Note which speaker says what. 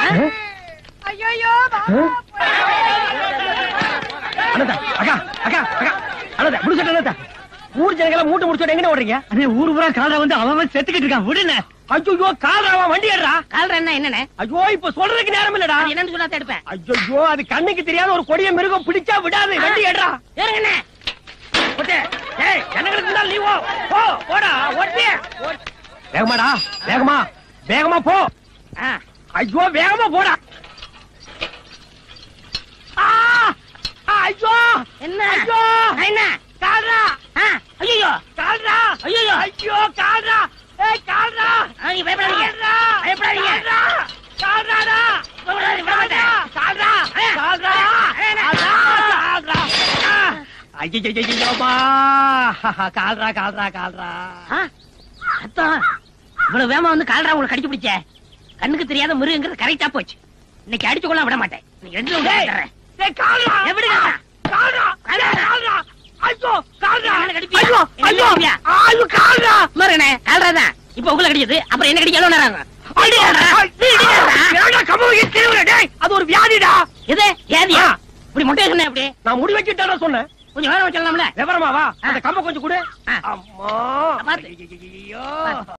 Speaker 1: ஐயோ
Speaker 2: அண்ணா அக்கா அக்கா அக்கா அண்ணா முடிச்சுட்டு அண்ணா ஊர் ஜனங்கள மூட்டை முடிச்சுட்டு எங்க ஓடுறீங்க
Speaker 3: அண்ணே ஊர் பூரா காலரா வந்து அவன் அவன் செத்துக்கிட்டு இருக்கான் விடுண்ணே
Speaker 2: ஐயோ காலராவா வண்டி ஏறா
Speaker 1: கால்ற என்ன என்னண்ணே
Speaker 2: ஐயோ இப்ப சொல்றதுக்கு நேரம் இல்லடா
Speaker 1: அது என்னன்னு சொன்னா எடுப்பேன்
Speaker 2: ஐயோ அது கண்ணுக்கு தெரியாத ஒரு கொடிய மிருகம் பிடிச்சா விடாது வண்டி ஏறா
Speaker 1: ஏறுங்கண்ணே
Speaker 2: ஓட்டே ஏய் ஜனங்களுக்கு முன்னால நீ போ போ போடா ஓட்டே வேகமாடா வேகமா வேகமா போ
Speaker 1: ஆ,
Speaker 2: ஐயோ வேகமா போடா ஆ! ஐயோ
Speaker 1: என்ன
Speaker 2: ஐயோ
Speaker 1: என்ன
Speaker 2: கால்ரா
Speaker 1: ஆ, ஐயோ
Speaker 2: கால்ரா
Speaker 1: ஐயையோ.
Speaker 2: ஐயோ கால்ரா ஏய் கால்ரா
Speaker 1: ஆ, நீங்க பயப்படாதீங்க
Speaker 2: கால்ரா
Speaker 1: பயப்படாதீங்க.
Speaker 2: கால்ரா கால்ராடா
Speaker 1: பயப்படாதீங்க, விட மாட்டேன்.
Speaker 2: கால்ரா
Speaker 1: ஆ.
Speaker 2: கால்ரா
Speaker 1: ஆ.
Speaker 2: கால்ரா கால்ரா ஐயோ கால்ரா கால்ரா கால்ரா
Speaker 1: ஆ, அத்தான் இவ்வளவு வேமா வந்து கால்ரா உங்களை கடிச்சு பிடிச்ச கண்ணுக்கு தெரியாத மிருகங்கிறது கரெக்டா போச்சு இன்னைக்கு அடிச்சு கொள்ள விட மாட்டேன் இன்னைக்கு ரெண்டு ரவுண்டு
Speaker 2: டேய்
Speaker 1: தர்றேன்.
Speaker 2: டேய் கால்ரா
Speaker 1: எப்படி
Speaker 2: கால்ரா கால்ரா கால்ரா ஐயோ கால்ரா
Speaker 1: என்ன கடிப்பியா?
Speaker 2: ஐயோ
Speaker 1: என்ன
Speaker 2: ஐயோ
Speaker 1: கடிப்பியா?
Speaker 2: ஐயோ கால்ரா
Speaker 1: மருகனே கால்ரா தான் இப்ப உங்களை கடிச்சது அப்புறம் என்ன கடிக்க எவ்வளவு நேரம் ஆகும்?
Speaker 2: ஐயோ என்னடா கம்பளி திருவுற டேய் அது ஒரு வியாதிடா
Speaker 1: இது ஏதியா
Speaker 2: ஆ.
Speaker 1: இப்படி மொட்டை வைக்கணும் அப்படி
Speaker 2: நான் முடி வச்சுட்டேன் சொன்னேன்
Speaker 1: கொஞ்சம் வேலை சொல்லலாம்ல
Speaker 2: விவரமா வா
Speaker 1: ஆ.
Speaker 2: அந்த கம்ப கொஞ்சம் கொடு
Speaker 1: ஆ.
Speaker 2: அம்மா
Speaker 1: பாத்து.
Speaker 2: ஐயையையோ.
Speaker 1: பாத்து.